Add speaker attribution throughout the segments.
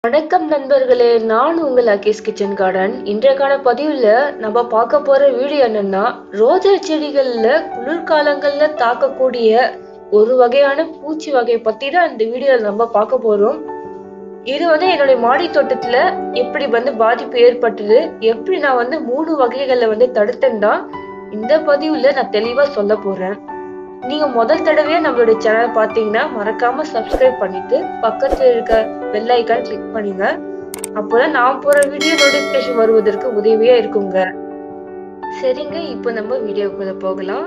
Speaker 1: வணக்கம் நண்பர்களே நான் உங்கள் அகேஸ் கிச்சன் கார்டன் இன்றைக்கான பதிவுல நம்ம பார்க்க போற வீடியோ என்னன்னா ரோஜா செடிகள்ல குளிர்காலங்கள்ல தாக்கக்கூடிய ஒரு வகையான பூச்சி வகையை பத்தி தான் இந்த வீடியோல நம்ம பார்க்க போறோம் இது வந்து என்னுடைய மாடி தோட்டத்துல எப்படி வந்து பாதிப்பு ஏற்பட்டது எப்படி நான் வந்து மூணு வகைகளை வந்து தடுத்தேன்னா இந்த பதிவுல நான் தெளிவா சொல்ல போறேன் நீங்க முதல் தடவையா நம்மளுடைய சேனல் பாத்தீங்கன்னா மறக்காம சப்ஸ்கிரைப் பண்ணிட்டு பக்கத்துல இருக்க பெல் ஐக்கான் கிளிக் பண்ணுங்க அப்போதான் நான் போற வீடியோ நோட்டிபிகேஷன் வருவதற்கு உதவியா இருக்குங்க சரிங்க இப்போ நம்ம வீடியோக்குள்ள போகலாம்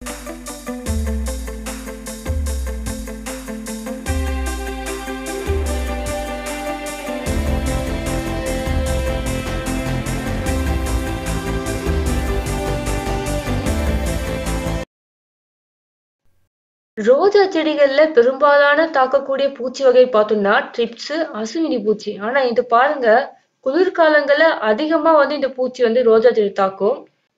Speaker 1: ரோஜா செடிகள்ல பெரும்பாலான தாக்கக்கூடிய பூச்சி வகை பார்த்தோம்னா ட்ரிப்ஸ் அசுவினி பூச்சி ஆனா இது பாருங்க குளிர்காலங்கள்ல அதிகமா வந்து இந்த பூச்சி வந்து ரோஜா செடி தாக்கும்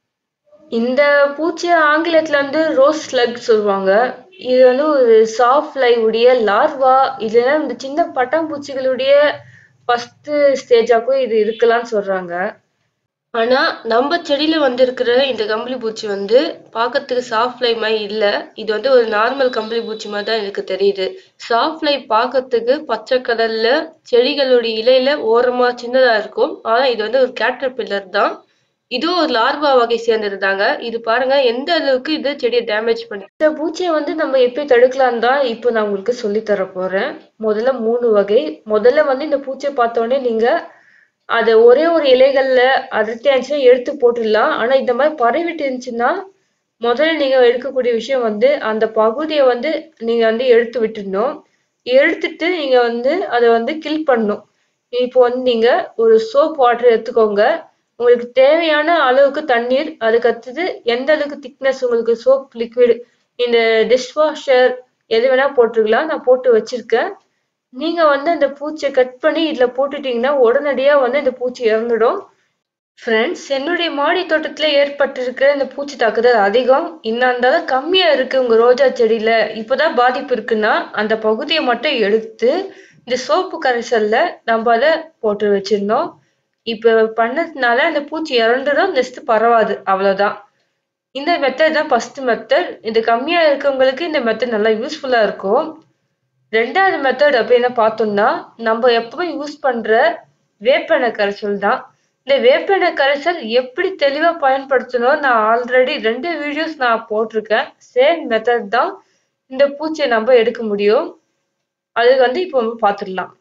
Speaker 1: இந்த பூச்சியை ஆங்கிலத்துல வந்து ரோஸ் ஸ்லக் சொல்லுவாங்க இது வந்து ஒரு சாஃப்ட் லை உடைய லார்வா இல்லைன்னா இந்த சின்ன பட்டாம்பூச்சிகளுடைய ஃபர்ஸ்ட் ஸ்டேஜாக்கும் இது இருக்கலாம்னு சொல்றாங்க ஆனா நம்ம செடியில வந்து இருக்கிற இந்த கம்பளி பூச்சி வந்து பார்க்கறதுக்கு சாஃப்ட் லை மாதிரி இல்ல இது வந்து ஒரு நார்மல் கம்பளி பூச்சி மாதிரி தான் எனக்கு தெரியுது சாஃப்ட் லை பார்க்கறதுக்கு பச்சை கலர்ல செடிகளுடைய இலையில ஓரமா சின்னதா இருக்கும் ஆனா இது வந்து ஒரு கேட்டர் பில்லர் தான் இதுவும் ஒரு லார்வா வகை சேர்ந்திருந்தாங்க இது பாருங்க எந்த அளவுக்கு இது செடியை டேமேஜ் பண்ணி இந்த பூச்சியை வந்து நம்ம எப்படி தடுக்கலாம் தான் இப்போ நான் உங்களுக்கு சொல்லி தர போறேன் முதல்ல மூணு வகை முதல்ல வந்து இந்த பூச்சியை பார்த்த உடனே நீங்க அதை ஒரே ஒரு இலைகள்ல அடர்த்தி இருந்துச்சுன்னா எடுத்து போட்டுடலாம் ஆனா இந்த மாதிரி பரவிட்டு இருந்துச்சுன்னா முதல்ல நீங்க எடுக்கக்கூடிய விஷயம் வந்து அந்த பகுதியை வந்து நீங்க வந்து எடுத்து விட்டுடணும் எடுத்துட்டு நீங்க வந்து அதை வந்து கில் பண்ணணும் இப்போ வந்து நீங்க ஒரு சோப் வாட்டர் எடுத்துக்கோங்க உங்களுக்கு தேவையான அளவுக்கு தண்ணீர் அதுக்கு அடுத்தது எந்த அளவுக்கு திக்னஸ் உங்களுக்கு சோப் லிக்விட் இந்த டிஷ் வாஷர் எது வேணா போட்டுக்கலாம் நான் போட்டு வச்சிருக்கேன் நீங்க வந்து அந்த பூச்சியை கட் பண்ணி இதுல போட்டுட்டீங்கன்னா உடனடியா வந்து இந்த பூச்சி இறந்துடும் ஃப்ரெண்ட்ஸ் என்னுடைய மாடி தோட்டத்துல ஏற்பட்டிருக்கிற இந்த பூச்சி தாக்குதல் அதிகம் இன்னும் கம்மியா இருக்கு உங்க ரோஜா செடியில இப்போதான் பாதிப்பு இருக்குன்னா அந்த பகுதியை மட்டும் எடுத்து இந்த சோப்பு கரைசல்ல நம்ம அதை போட்டு வச்சிருந்தோம் இப்ப பண்ணதுனால அந்த பூச்சி இறந்துடும் நெக்ஸ்ட் பரவாது அவ்வளவுதான் இந்த மெத்தட் தான் ஃபர்ஸ்ட் மெத்தட் இது கம்மியா இருக்கவங்களுக்கு இந்த மெத்தட் நல்லா யூஸ்ஃபுல்லா இருக்கும் ரெண்டாவது மெத்தட் அப்படின்னு பார்த்தோம்னா நம்ம எப்பவும் யூஸ் பண்ற வேப்பெண்ணெய் கரைசல் தான் இந்த வேப்பெண்ணெய் கரைசல் எப்படி தெளிவா பயன்படுத்தணும் நான் ஆல்ரெடி ரெண்டு வீடியோஸ் நான் போட்டிருக்கேன் சேம் மெத்தட் தான் இந்த பூச்சியை நம்ம எடுக்க முடியும் அது வந்து இப்போ நம்ம பார்த்துடலாம்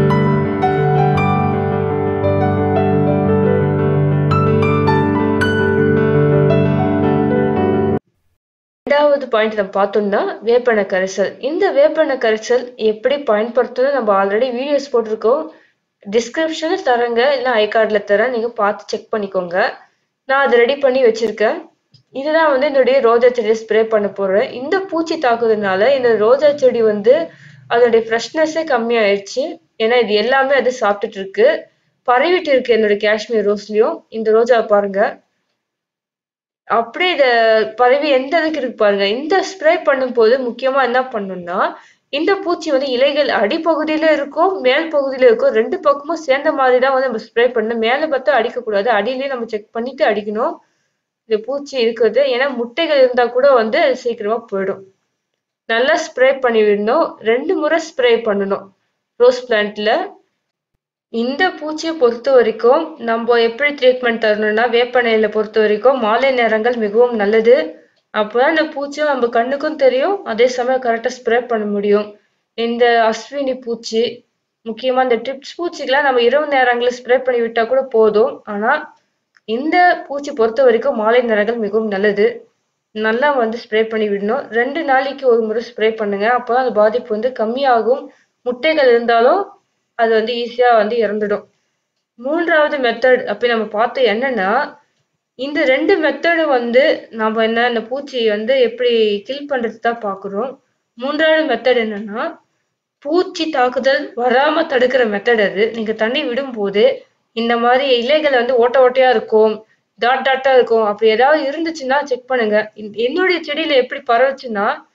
Speaker 1: ரெண்டாவது பாயிண்ட் நம்ம பார்த்தோம்னா வேப்பெண்ணெய் கரைசல் இந்த வேப்பெண்ணெய் கரைசல் எப்படி பயன்படுத்தணும் நம்ம ஆல்ரெடி வீடியோஸ் போட்டிருக்கோம் டிஸ்கிரிப்ஷனில் தரேங்க இல்லை ஐ கார்டில் தரேன் நீங்கள் பார்த்து செக் பண்ணிக்கோங்க நான் அதை ரெடி பண்ணி வச்சுருக்கேன் இதுதான் வந்து என்னுடைய ரோஜா செடியை ஸ்ப்ரே பண்ண போகிறேன் இந்த பூச்சி தாக்குறதுனால இந்த ரோஜா செடி வந்து அதனுடைய ஃப்ரெஷ்னஸே கம்மியாயிடுச்சு ஏன்னா இது எல்லாமே அது சாப்பிட்டுட்டு இருக்கு பரவிட்டு இருக்கு என்னுடைய காஷ்மீர் ரோஸ்லயும் இந்த ரோஜா பாருங்க அப்படியே இத பரவி எந்த அளவுக்கு இருக்கு பாருங்க இந்த ஸ்ப்ரே பண்ணும்போது முக்கியமா என்ன பண்ணணும்னா இந்த பூச்சி வந்து இலைகள் அடிப்பகுதியில இருக்கும் மேல் பகுதியில இருக்கும் ரெண்டு பக்கமும் சேர்ந்த மாதிரி தான் வந்து நம்ம ஸ்ப்ரே பண்ணணும் மேல பார்த்தா அடிக்கக்கூடாது அடியிலேயே நம்ம செக் பண்ணிட்டு அடிக்கணும் இந்த பூச்சி இருக்குது ஏன்னா முட்டைகள் இருந்தா கூட வந்து அது சீக்கிரமா போயிடும் நல்லா ஸ்ப்ரே பண்ணி விடணும் ரெண்டு முறை ஸ்ப்ரே பண்ணணும் ரோஸ் பிளான்ட்ல இந்த பூச்சியை பொறுத்த வரைக்கும் நம்ம எப்படி ட்ரீட்மெண்ட் தரணும்னா வேப்பெண்ணெயில பொறுத்த வரைக்கும் மாலை நேரங்கள் மிகவும் நல்லது அப்போதான் இந்த பூச்சியும் நம்ம கண்ணுக்கும் தெரியும் அதே சமயம் கரெக்டாக ஸ்ப்ரே பண்ண முடியும் இந்த அஸ்வினி பூச்சி முக்கியமா இந்த ட்ரிப்ஸ் பூச்சிக்கெல்லாம் நம்ம இரவு நேரங்களில் ஸ்ப்ரே பண்ணி விட்டா கூட போதும் ஆனா இந்த பூச்சி பொறுத்த வரைக்கும் மாலை நேரங்கள் மிகவும் நல்லது நல்லா வந்து ஸ்ப்ரே பண்ணி விடணும் ரெண்டு நாளைக்கு ஒரு முறை ஸ்ப்ரே பண்ணுங்க அப்போதான் அந்த பாதிப்பு வந்து கம்மியாகும் முட்டைகள் இருந்தாலும் அது வந்து ஈஸியா வந்து இறந்துடும் மூன்றாவது மெத்தட் அப்படி நம்ம பார்த்தோம் என்னன்னா இந்த ரெண்டு மெத்தடு வந்து நம்ம என்ன இந்த பூச்சி வந்து எப்படி கில் பண்றது தான் பார்க்குறோம் மூன்றாவது மெத்தட் என்னன்னா பூச்சி தாக்குதல் வராம தடுக்கிற மெத்தட் அது நீங்க தண்ணி விடும்போது இந்த மாதிரி இலைகள் வந்து ஓட்ட ஓட்டையா இருக்கும் டாட் டாட்டா இருக்கும் அப்படி ஏதாவது இருந்துச்சுன்னா செக் பண்ணுங்க என்னுடைய செடியில எப்படி பரவுச்சுன்னா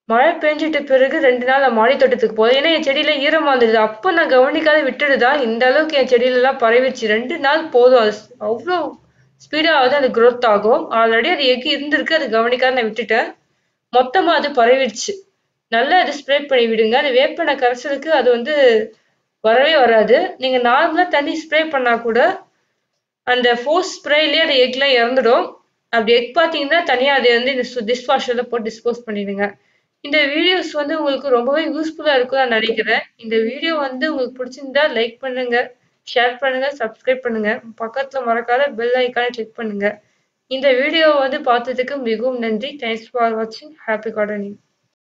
Speaker 1: மழை பெஞ்சிட்ட பிறகு 2 நாள் நான் மாடி தோட்டத்துக்கு போனேன். ஏன்னா, என் செடியில ஈரமா இருந்தது. அப்ப நான் கவனிக்காத விட்டுட்டுதான் இந்த அளவுக்கு என் செடியிலலாம் பரவிருச்சு. 2 நாள் போதும். அது ஸ் அவ்ளோ ஸ்பீடா வந்து அது குரோத் ஆகும். ஆல்ரெடி அது எக் இருந்திருக்கு. அது கவனிக்காத நான் விட்டுட்டேன். மொத்தமா அது பரவிருச்சு. நல்லா அது ஸ்ப்ரே பண்ணி விடுங்க. அந்த வேப்பெண்ணெய் கரைசலுக்கு அது வந்து வரவே வராது. நீங்க நார்மலா தண்ணி ஸ்ப்ரே பண்ணா கூட, அந்த ஃபோர்ஸ் ஸ்ப்ரேலயே அந்த எக்லாம் இறந்துடும். அப்படி எக் பார்த்தீங்கன்னா, தனியா அத வந்து இந்த சு டிஷ் வாஷர்ல போட்டு டிஸ்போஸ் பண்ணிடுங்க. இந்த வீடியோஸ் வந்து உங்களுக்கு ரொம்பவே யூஸ்ஃபுல்லா இருக்கும்னு நான் நினைக்கிறேன். இந்த வீடியோ வந்து உங்களுக்கு பிடிச்சிருந்தா லைக் பண்ணுங்க, ஷேர் பண்ணுங்க, சப்ஸ்கிரைப் பண்ணுங்க. பக்கத்துல மறக்காத பெல் ஐகான கிளிக் பண்ணுங்க. இந்த வீடியோவ வந்து பார்த்ததுக்கு மிகவும் நன்றி. தேங்க்ஸ் ஃபார் வாட்சிங். Happy gardening.